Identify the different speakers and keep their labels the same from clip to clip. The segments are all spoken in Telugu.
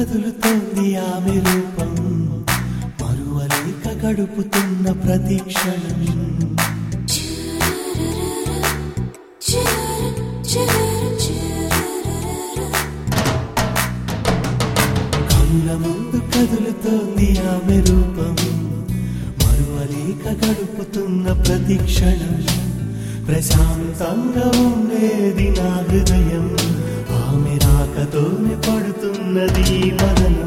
Speaker 1: కదులుతోంది ఆమె రూపం మరువలేక గడుపుతున్న ప్రతి క్షణం కళ్ళ ముందు కదులుతోంది ఆమె రూపం మరువలేక గడుపుతున్న ప్రతి క్షణం ప్రశాంతంగా ఉండేది నా హృదయం ఆమె రాకతోనే పడుతున్నది ఈ మదనం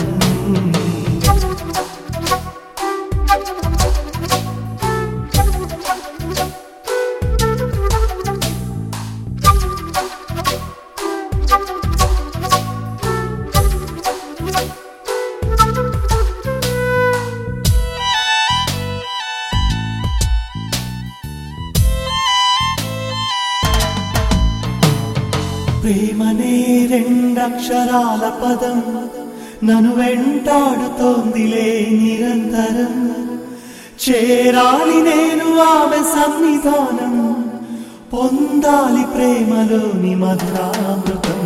Speaker 1: ప్రేమనే రెండక్షరాల పదం నన్ను వెంటాడుతోందిలే నిరంతరం చేరాలి నేను ఆమె సన్నిధానం పొందాలి ప్రేమలోని మధురామృతం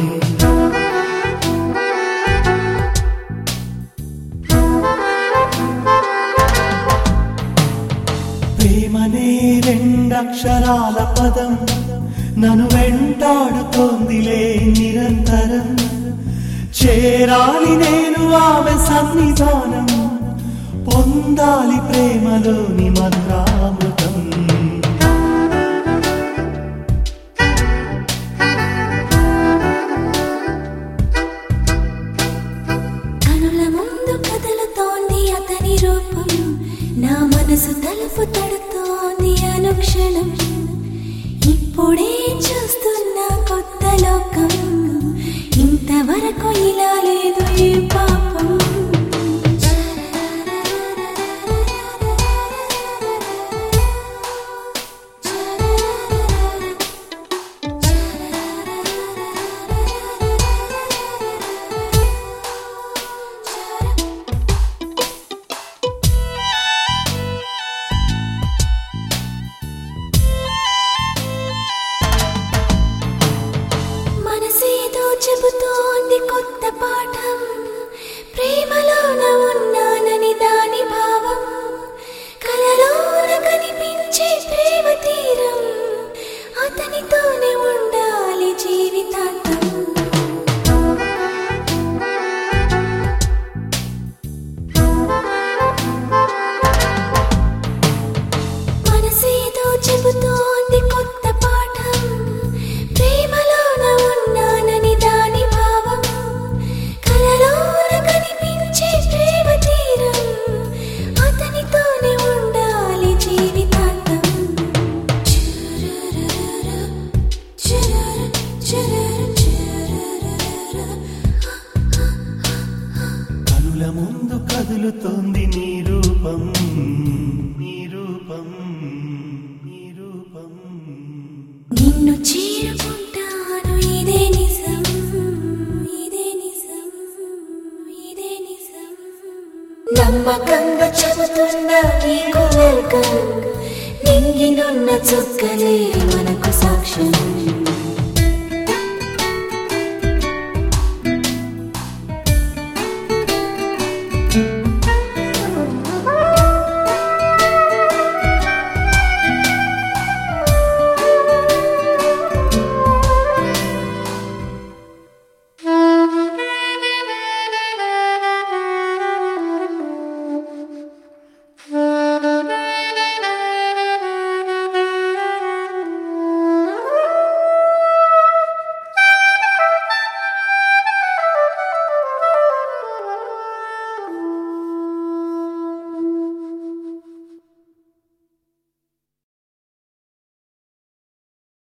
Speaker 1: ప్రేమనే రెండక్షరాల పదం నన్ను వెంటాడుతోందిలే నిరంతరం చేరాలి నేను ఆమె సన్నిధానం పొందాలి ప్రేమలోని మధురామృతం
Speaker 2: కనుల ముందు కదులుతోంది అతని రూపం నా మనసు తలుపు తడుతోంది అనుక్షణం ఇప్పుడే చూస్తున్న కొత్త లోకం ఇంతవరకు ఇలా లేదు ఏ పాపం మనసేదో చెబుతోంది కొత్త పాఠం ప్రేమలోన ఉన్నానని దాని భావం కలలోన కనిపించే ప్రేమ తీరం అతనితోనే ఉండాలి జీవితాంతం మనసేదో చెబుతోంది కొత్త పాఠం ప్రేమలోన ఉన్నానని దాని భావం కలలోన కనిపించే ప్రేమ తీరం అతనితోనే ఉండాలి జీవితాంతం చురురురు, చురురు, చురురు, చురురురు.
Speaker 1: కనుల ముందు కదులుతోంది నీ రూపం నీ రూపం నీ రూపం
Speaker 2: నిన్ను చేరుకుంటాను ఇదే నిజం ఇదే నిజం ఇదే నిజం నమ్మకంగా చెబుతున్నా నీకు వెల్కమ్ నింగినున్న చుక్కలే మనకు సాక్ష్యం